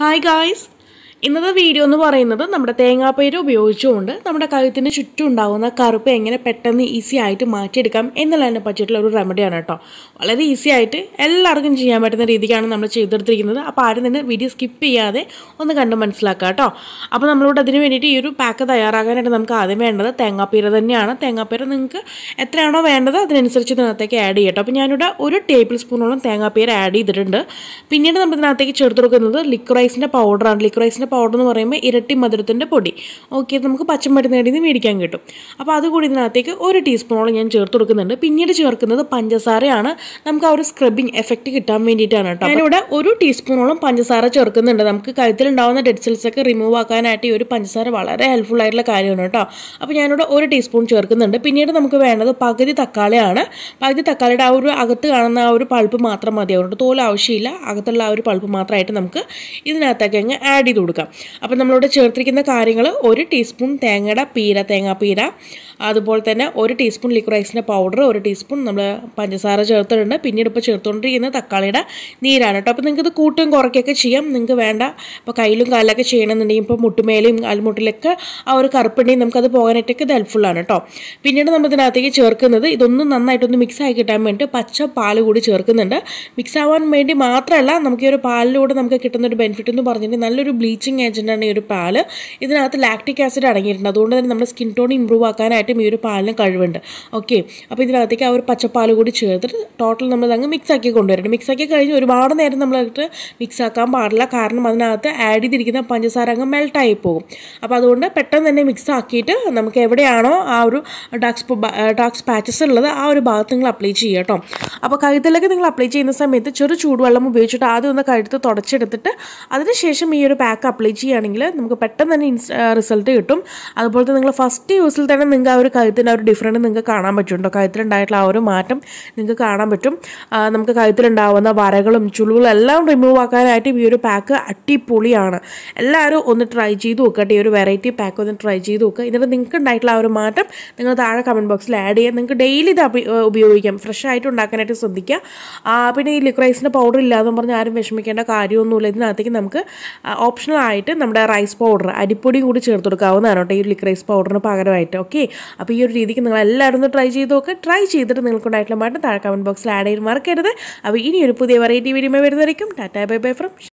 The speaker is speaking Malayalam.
ഹായ് ഗായ്സ് ഇന്നത്തെ വീഡിയോ എന്ന് പറയുന്നത് നമ്മുടെ തേങ്ങാപ്പേര് ഉപയോഗിച്ചുകൊണ്ട് നമ്മുടെ കഴുത്തിന് ചുറ്റും ഉണ്ടാകുന്ന കറുപ്പ് എങ്ങനെ പെട്ടെന്ന് ഈസി ആയിട്ട് മാറ്റിയെടുക്കാം എന്നുള്ളതിനെ പറ്റിയിട്ടുള്ള ഒരു റെമഡിയാണ് കേട്ടോ വളരെ ഈസി ആയിട്ട് എല്ലാവർക്കും ചെയ്യാൻ പറ്റുന്ന രീതിക്കാണ് നമ്മൾ ചെയ്തെടുത്തിരിക്കുന്നത് അപ്പോൾ ആരും തന്നെ വീഡിയോ സ്കിപ്പ് ചെയ്യാതെ ഒന്ന് കണ്ട് മനസ്സിലാക്കുക കേട്ടോ അപ്പോൾ നമ്മളോട് അതിന് വേണ്ടിയിട്ട് ഈ ഒരു പാക്ക് തയ്യാറാക്കാനായിട്ട് നമുക്ക് ആദ്യം വേണ്ടത് തേങ്ങാപ്പീര തന്നെയാണ് തേങ്ങാപ്പീര നിങ്ങൾക്ക് എത്രയാണോ വേണ്ടത് അതിനനുസരിച്ച് ഇതിനകത്തേക്ക് ആഡ് ചെയ്യട്ടോ അപ്പോൾ ഞാനിവിടെ ഒരു ടേബിൾ സ്പൂണോളം തേങ്ങാപ്പീര ആഡ് ചെയ്തിട്ടുണ്ട് പിന്നീട് നമ്മൾ ഇതിനകത്തേക്ക് ചേർത്ത് കൊടുക്കുന്നത് ലിക്വറൈസിൻ്റെ പൗഡറാണ് ലിക്വറൈസിൻ്റെ പൗഡർ എന്ന് പറയുമ്പോൾ ഇരട്ടി മധുരത്തിൻ്റെ പൊടി ഓക്കെ നമുക്ക് പച്ചമരുന്നേടിയിൽ നിന്ന് മേടിക്കാൻ കിട്ടും അപ്പോൾ അതുകൂടി ഇതിനകത്തേക്ക് ഒരു ടീസ്പൂണോളം ഞാൻ ചേർത്ത് കൊടുക്കുന്നുണ്ട് പിന്നീട് ചേർക്കുന്നത് പഞ്ചസാരയാണ് നമുക്ക് ആ ഒരു സ്ക്രബിങ് എഫക്റ്റ് കിട്ടാൻ വേണ്ടിയിട്ടാണ് കേട്ടോ ഞാനിവിടെ ഒരു ടീസ്പൂണോളം പഞ്ചസാര ചേർക്കുന്നുണ്ട് നമുക്ക് കഴുത്തിലുണ്ടാവുന്ന ഡെഡ് സെൽസ് ഒക്കെ റിമൂവ് ആക്കാനായിട്ട് ഈ ഒരു പഞ്ചസാര വളരെ ഹെൽപ്ഫുൾ ആയിട്ടുള്ള കാര്യമാണ് കേട്ടോ അപ്പോൾ ഞാനിവിടെ ഒരു ടീസ്പൂൺ ചേർക്കുന്നുണ്ട് പിന്നീട് നമുക്ക് വേണ്ടത് പകുതി തക്കാളിയാണ് പകുതി തക്കാളിയുടെ ആ ഒരു അകത്ത് കാണുന്ന ആ ഒരു പൾപ്പ് മാത്രം മതിയാവും തോൽ ആവശ്യമില്ല അകത്തുള്ള ആ ഒരു പൾപ്പ് മാത്രമായിട്ട് നമുക്ക് ഇതിനകത്തേക്ക് അങ്ങ് ആഡ് ചെയ്ത് കൊടുക്കാം അപ്പോൾ നമ്മളിവിടെ ചേർത്തിരിക്കുന്ന കാര്യങ്ങൾ ഒരു ടീസ്പൂൺ തേങ്ങയുടെ പീര തേങ്ങാപ്പീര അതുപോലെ തന്നെ ഒരു ടീസ്പൂൺ ലിക്വറൈസിൻ്റെ പൗഡർ ഒരു ടീസ്പൂൺ നമ്മൾ പഞ്ചസാര ചേർത്തിട്ടുണ്ട് പിന്നീട് ഇപ്പോൾ ചേർത്തുകൊണ്ടിരിക്കുന്നത് തക്കാളിയുടെ നീരാണ് കേട്ടോ അപ്പോൾ നിങ്ങൾക്ക് ഇത് കൂട്ടും കുറയ്ക്കൊക്കെ ചെയ്യാം നിങ്ങൾക്ക് വേണ്ട ഇപ്പോൾ കയ്യിലും കാലിലൊക്കെ ചെയ്യണമെന്നുണ്ടെങ്കിൽ ഇപ്പോൾ മുട്ടുമേലും കാൽമുട്ടിലൊക്കെ ആ ഒരു കറുപ്പുണ്ടെങ്കിൽ നമുക്കത് പോകാനായിട്ടൊക്കെ ഇത് ഹെൽപ്ഫുള്ളാണ് കേട്ടോ പിന്നീട് നമ്മൾ ഇതിനകത്തേക്ക് ചേർക്കുന്നത് ഇതൊന്നും നന്നായിട്ടൊന്ന് മിക്സ് ആയി കിട്ടാൻ വേണ്ടി പച്ച പാൽ കൂടി ചേർക്കുന്നുണ്ട് മിക്സ് ആവാൻ വേണ്ടി മാത്രമല്ല നമുക്ക് ഈ ഒരു പാലിലൂടെ നമുക്ക് കിട്ടുന്ന ഒരു ബെനിഫിറ്റ് എന്ന് പറഞ്ഞിട്ടുണ്ടെങ്കിൽ നല്ലൊരു ബ്ലീച്ചിങ് ഏജൻറ്റാണ് ഈ ഒരു പാല് ഇതിനകത്ത് ലാക്ടിക് ആസിഡ് അടങ്ങിയിട്ടുണ്ട് അതുകൊണ്ട് തന്നെ നമ്മുടെ സ്കിൻ ടോൺ ഇമ്പ്രൂവ് ആക്കാനായിട്ടും ഈ ഒരു പാലിന് കഴിവുണ്ട് ഓക്കെ അപ്പോൾ ഇതിനകത്തേക്ക് ആ ഒരു പച്ചപ്പാൽ കൂടി ചേർത്തിട്ട് ടോട്ടൽ നമ്മൾ അങ്ങ് മിക്സ് ആക്കി കൊണ്ടുവരണം മിക്സ് ആക്കി കഴിഞ്ഞ് ഒരുപാട് നേരം നമ്മളായിട്ട് മിക്സ് ആക്കാൻ പാടില്ല കാരണം അതിനകത്ത് ആഡ് ചെയ്തിരിക്കുന്ന പഞ്ചസാര അങ്ങ് മെൽട്ടായി പോകും അപ്പോൾ അതുകൊണ്ട് പെട്ടെന്ന് തന്നെ മിക്സ് ആക്കിയിട്ട് നമുക്ക് എവിടെയാണോ ആ ഒരു ഡാക്സ് ഡാക്സ് പാച്ചസ് ഉള്ളത് ആ ഒരു ഭാഗത്ത് നിങ്ങൾ അപ്ലൈ ചെയ്യുക കേട്ടോ അപ്പോൾ കഴുത്തിലേക്ക് നിങ്ങൾ അപ്ലൈ ചെയ്യുന്ന സമയത്ത് ചെറു ചൂടുവെള്ളം ഉപയോഗിച്ചിട്ട് ആദ്യം ഒന്ന് കഴുത്ത് തുടച്ചെടുത്തിട്ട് അതിനുശേഷം ഈ ഒരു പാക്ക് അപ്ലൈ ചെയ്യുകയാണെങ്കിൽ നമുക്ക് പെട്ടെന്ന് തന്നെ റിസൾട്ട് കിട്ടും അതുപോലെ തന്നെ നിങ്ങൾ ഫസ്റ്റ് യൂസിൽ തന്നെ നിങ്ങൾക്ക് ആ ഒരു കഴുത്തിൻ്റെ ആ ഒരു ഡിഫറൻറ്റ് നിങ്ങൾക്ക് കാണാൻ പറ്റും കഴുത്തിലുണ്ടായിട്ടുള്ള ആ ഒരു മാറ്റം നിങ്ങൾക്ക് കാണാൻ പറ്റും ആ, നമുക്ക് കഴുത്തിലുണ്ടാവുന്ന വരകളും ചുളികളും എല്ലാം റിമൂവ് ആക്കാനായിട്ട് ഈ ഒരു പാക്ക് അടിപൊളിയാണ് എല്ലാവരും ഒന്ന് ട്രൈ ചെയ്ത് നോക്കട്ടെ ഈ ഒരു വെറൈറ്റി പാക്ക് ഒന്ന് ട്രൈ ചെയ്ത് നോക്കുക എന്നിട്ട് നിങ്ങൾക്ക് ഉണ്ടായിട്ടുള്ള ആ ഒരു മാറ്റം നിങ്ങൾ താഴെ കമൻറ്റ് ബോക്സിൽ ആഡ് ചെയ്യാം നിങ്ങൾക്ക് ഡെയിലി ഇത് അപി- ഏഹ് ഉപയോഗിക്കാം ഫ്രഷ് ആയിട്ട് ഉണ്ടാക്കാനായിട്ട് ശ്രദ്ധിക്കുക ആ, പിന്നെ ഈ ലിക്വറൈസിൻ്റെ പൗഡർ ഇല്ലാന്ന് പറഞ്ഞ് ആരും വിഷമിക്കേണ്ട കാര്യമൊന്നുമില്ല ഇതിനകത്തേക്ക് നമുക്ക് ഓപ്ഷണൽ ആയിട്ട് നമ്മുടെ റൈസ് പൗഡർ അരിപ്പൊടിയും കൂടി ചേർത്ത് കൊടുക്കാവുന്നതാണ് കേട്ടോ ഈ ലിക്വറൈസ് പൗഡറിന് പകരമായിട്ട് ഓക്കെ അപ്പോൾ ഈ ഒരു രീതിക്ക് നിങ്ങൾ എല്ലാവരും ഒന്ന് ട്രൈ ചെയ്ത് നോക്കുക ട്രൈ ചെയ്തിട്ട് നിങ്ങൾക്കുണ്ടായിട്ടുള്ള മാറ്റം താഴെ കമൻറ്റ് ബോക്സിൽ ആഡ് ചെയ്യാൻ മറക്കരുത് അപ്പോൾ ഇനി ഒരു പുതിയ വെറൈറ്റി വീഡിയോ വരുന്നതായിരിക്കും ടാറ്റാ ബൈ ബൈ ഫ്രം